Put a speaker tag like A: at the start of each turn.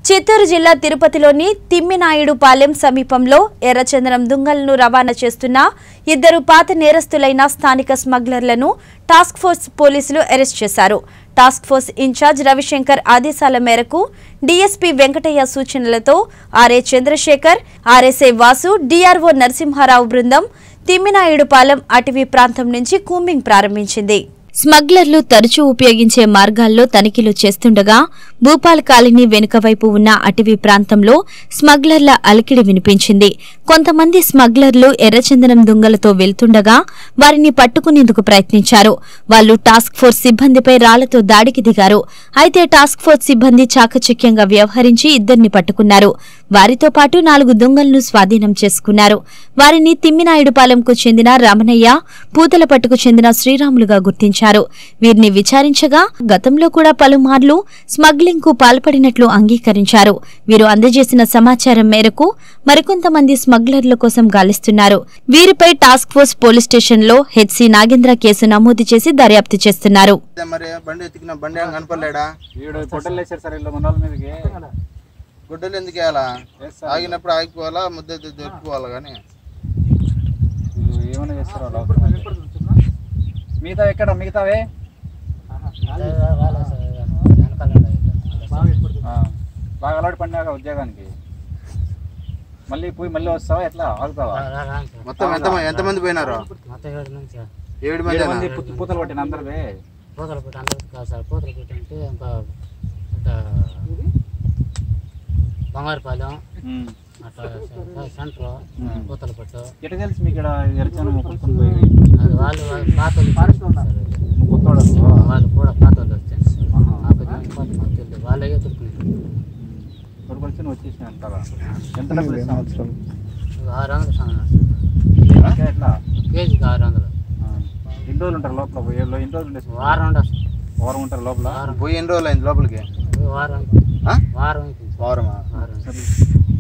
A: చిత్తూరు జిల్లా తిరుపతిలోని తిమ్మినాయుడుపాలెం సమీపంలో ఎర్రచందనం దుంగలను రవాణా చేస్తున్న ఇద్దరు పాత నేరస్తులైన స్థానిక స్మగ్లర్లను టాస్క్ ఫోర్స్ పోలీసులు అరెస్ట్ చేశారు టాస్క్ ఫోర్స్ ఇన్ఛార్జ్ రవిశంకర్ ఆదేశాల మేరకు డీఎస్పీ వెంకటయ్య సూచనలతో RA Chandrasekhar RSI Vasu DRO Narasimharao బృందం తిమ్మినాయుడుపాలెం అటవీ ప్రాంతం నుంచి కూంబింగ్ ప్రారంభించింది స్మగ్లర్లు తరచూ ఉపయోగించే మార్గాల్లో తనిఖీలు చేస్తుండగా భూపాల్ కాలనీ వెనుక వైపు ఉన్న అటవీ ప్రాంతంలో స్మగ్లర్ల అలికిడి వినిపించింది కొంతమంది స్మగ్లర్లు ఎర్రచందనం దుంగలతో వెళ్తుండగా వారిని పట్టుకునేందుకు ప్రయత్నించారు వాళ్లు టాస్క్ ఫోర్స్ సిబ్బందిపై రాళ్లతో దాడికి దిగారు అయితే టాస్క్ ఫోర్స్ సిబ్బంది చాకచక్యంగా వ్యవహరించి ఇద్దరిని పట్టుకున్నారు వారితో పాటు నాలుగు దొంగలను స్వాధీనం చేసుకున్నారు వారిని తిమ్మినాయుడుపాలెంకు చెందిన రమణయ్య పూతలపట్టుకు చెందిన శ్రీరాములుగా గుర్తించారు వీరిని విచారించగా గతంలో కూడా పలుమార్లు స్మగ్లింగ్ కు పాల్పడినట్లు అంగీకరించారు వీరు అందజేసిన సమాచారం మేరకు మరికొంతమంది స్మగ్లర్ల కోసం గాలిస్తున్నారు వీరిపై టాస్క్ ఫోర్స్ పోలీస్ స్టేషన్లో హెచ్సి నాగేంద్ర కేసు నమోదు చేసి దర్యాప్తు చేస్తున్నారు
B: అదే మరి బండి ఎత్తికిన బండి ఏం కనపడలేడా
C: ఈడు పొట్టలు వేసారు సార్ ఇల్లు ముందల మీదకి
B: గుడ్డలు ఎందుకు వేయాలా
C: వేస్తారు.
B: ఆగినప్పుడు ఆగిపోవాలా ముద్ద దొరికిపోవాలా కానీ
C: వీళ్ళు ఏమైనా చేస్తారు లోపల మిగతా ఎక్కడ మిగతావే ఆ, బాగా అలవాటు పడినాక ఉద్యోగానికి మళ్ళీ పోయి మళ్ళీ వస్తావా ఎట్లా ఆగుతావా
B: మొత్తం ఎంత ఎంతమంది పోయినారు
D: మొత్తం ఏడు నుంచి
B: ఏడు
C: ఏడు
B: మంది
C: మంది పుత్త- పూతలు పట్టిన అందరివే
D: పూతలు పెట్టి అందరికి కాదు సార్ పూతలు పెట్టి అంటే ఇంకా ఇట్లా బంగారుపాలెం
C: ఉమ్.
D: అట్లా సెంటర్
C: ఉమ్.
D: పూతలు పెట్టు
C: ఎట్లా తెలుసు మీకు ఇక్కడ ఎరచన పుట్టుకుని పోయి
D: అది వాళ్ళు వాళ్ళు పాత వాళ్ళు వచ్చారు సార్ వీళ్ళు.
C: నువ్వు కొత్తోడు
D: వాళ్ళు కూడా పాత వాళ్ళు వచ్చారు సార్ ఆ పది మంది పాత మాకు తెలియదు వాళ్ళే దొరికినారు
C: కొడుకు వచ్చి నువ్వు వచ్చేసిన అంటారా ఎంత డబ్బులు ఇస్తావు
D: ఆరు వందలు సార్
C: ఇంకా ఎట్లా
D: కేజీకి ఆరు వందలు
C: ఆ. ఎన్ని రోజులు ఉంటారు లోపల పోయి ఎన్ని రోజులు ఉండేసి
D: వారం ఉండదు సార్
C: వారం ఉంటారు లోపల
D: వారం
B: పోయి ఎన్ని రోజులు అయింది లోపలికి
D: వారం
B: ఆ?
D: వారం అయిపోయింది సార్.
B: వారమా
D: వారం
C: సరే